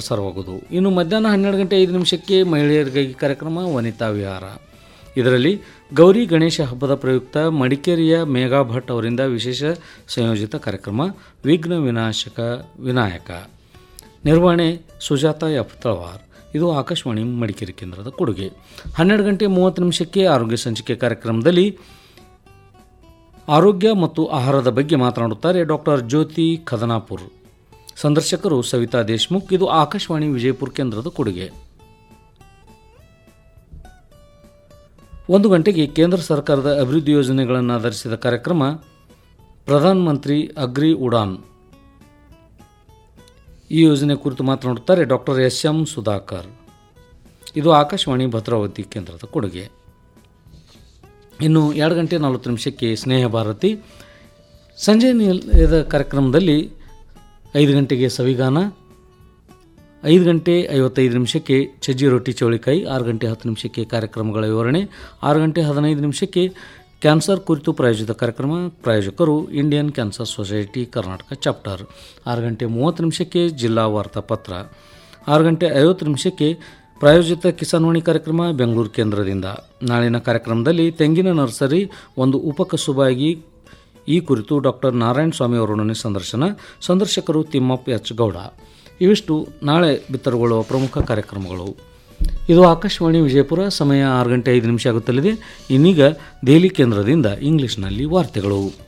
ಪ್ರಸಾರವಾಗುವುದು ಇನ್ನು ಮಧ್ಯಾಹ್ನ ಹನ್ನೆರಡು ಗಂಟೆ ಐದು ನಿಮಿಷಕ್ಕೆ ಮಹಿಳೆಯರಿಗಾಗಿ ಕಾರ್ಯಕ್ರಮ ವನಿತಾ ವಿಹಾರ ಇದರಲ್ಲಿ ಗೌರಿ ಗಣೇಶ ಹಬ್ಬದ ಪ್ರಯುಕ್ತ ಮಡಿಕೇರಿಯ ಮೇಘಾ ಭಟ್ ಅವರಿಂದ ವಿಶೇಷ ಸಂಯೋಜಿತ ಕಾರ್ಯಕ್ರಮ ವಿಘ್ನ ವಿನಾಶಕ ವಿನಾಯಕ ನಿರ್ವಹಣೆ ಸುಜಾತ ಎಫ್ ತಳವಾರ್ ಇದು ಆಕಾಶವಾಣಿ ಮಡಿಕೇರಿ ಕೇಂದ್ರದ ಕೊಡುಗೆ ಹನ್ನೆರಡು ಗಂಟೆ ಮೂವತ್ತು ನಿಮಿಷಕ್ಕೆ ಆರೋಗ್ಯ ಸಂಚಿಕೆ ಕಾರ್ಯಕ್ರಮದಲ್ಲಿ ಆರೋಗ್ಯ ಮತ್ತು ಆಹಾರದ ಬಗ್ಗೆ ಮಾತನಾಡುತ್ತಾರೆ ಡಾಕ್ಟರ್ ಜ್ಯೋತಿ ಖದನಾಪುರ್ ಸಂದರ್ಶಕರು ಸವಿತಾ ದೇಶ್ಮುಖ್ ಇದು ಆಕಾಶವಾಣಿ ವಿಜಯಪುರ ಕೇಂದ್ರದ ಕೊಡುಗೆ ಒಂದು ಗಂಟೆಗೆ ಕೇಂದ್ರ ಸರ್ಕಾರದ ಅಭಿವೃದ್ಧಿ ಯೋಜನೆಗಳನ್ನು ಆಧರಿಸಿದ ಕಾರ್ಯಕ್ರಮ ಪ್ರಧಾನ ಮಂತ್ರಿ ಅಗ್ರಿ ಉಡಾನ್ ಈ ಯೋಜನೆ ಕುರಿತು ಮಾತನಾಡುತ್ತಾರೆ ಡಾಕ್ಟರ್ ಎಸ್ ಎಂ ಸುಧಾಕರ್ ಇದು ಆಕಾಶವಾಣಿ ಭದ್ರಾವತಿ ಕೇಂದ್ರದ ಕೊಡುಗೆ ಇನ್ನು ಎರಡು ಗಂಟೆ ನಲವತ್ತು ನಿಮಿಷಕ್ಕೆ ಸ್ನೇಹ ಭಾರತಿ ಸಂಜೆ ನಿಲಯದ ಕಾರ್ಯಕ್ರಮದಲ್ಲಿ ಐದು ಗಂಟೆಗೆ ಸವಿಗಾನ ಐದು ಗಂಟೆ ಐವತ್ತೈದು ನಿಮಿಷಕ್ಕೆ ಸಜ್ಜಿ ರೊಟ್ಟಿ ಚೌಳಿಕಾಯಿ ಆರು ಗಂಟೆ ಹತ್ತು ನಿಮಿಷಕ್ಕೆ ಕಾರ್ಯಕ್ರಮಗಳ ವಿವರಣೆ ಆರು ಗಂಟೆ ಹದಿನೈದು ನಿಮಿಷಕ್ಕೆ ಕ್ಯಾನ್ಸರ್ ಕುರಿತು ಪ್ರಾಯೋಜಿತ ಕಾರ್ಯಕ್ರಮ ಪ್ರಾಯೋಜಕರು Indian cancer society Karnataka chapter ಆರು ಗಂಟೆ ಮೂವತ್ತು ನಿಮಿಷಕ್ಕೆ ಜಿಲ್ಲಾ ವಾರ್ತಾಪತ್ರ ಆರು ಗಂಟೆ ಐವತ್ತು ನಿಮಿಷಕ್ಕೆ ಪ್ರಾಯೋಜಿತ ಕಿಸಾನ್ವಾಣಿ ಕಾರ್ಯಕ್ರಮ ಬೆಂಗಳೂರು ಕೇಂದ್ರದಿಂದ ನಾಳಿನ ಕಾರ್ಯಕ್ರಮದಲ್ಲಿ ತೆಂಗಿನ ನರ್ಸರಿ ಒಂದು ಉಪಕಸುಬಾಗಿ ಈ ಕುರಿತು ಡಾಕ್ಟರ್ ನಾರಾಯಣ ಸ್ವಾಮಿ ಅವರೊಡನೆ ಸಂದರ್ಶನ ಸಂದರ್ಶಕರು ತಿಮ್ಮಪ್ಪ ಎಚ್ ಗೌಡ ಇವಿಷ್ಟು ನಾಳೆ ಬಿತ್ತರಗೊಳ್ಳುವ ಪ್ರಮುಖ ಕಾರ್ಯಕ್ರಮಗಳು ಇದು ಆಕಾಶವಾಣಿ ವಿಜಯಪುರ ಸಮಯ ಆರು ಗಂಟೆ ಐದು ನಿಮಿಷ ಆಗುತ್ತಲಿದೆ ಇನ್ನೀಗ ದೆಹಲಿ ಕೇಂದ್ರದಿಂದ ಇಂಗ್ಲಿಷ್ನಲ್ಲಿ ವಾರ್ತೆಗಳು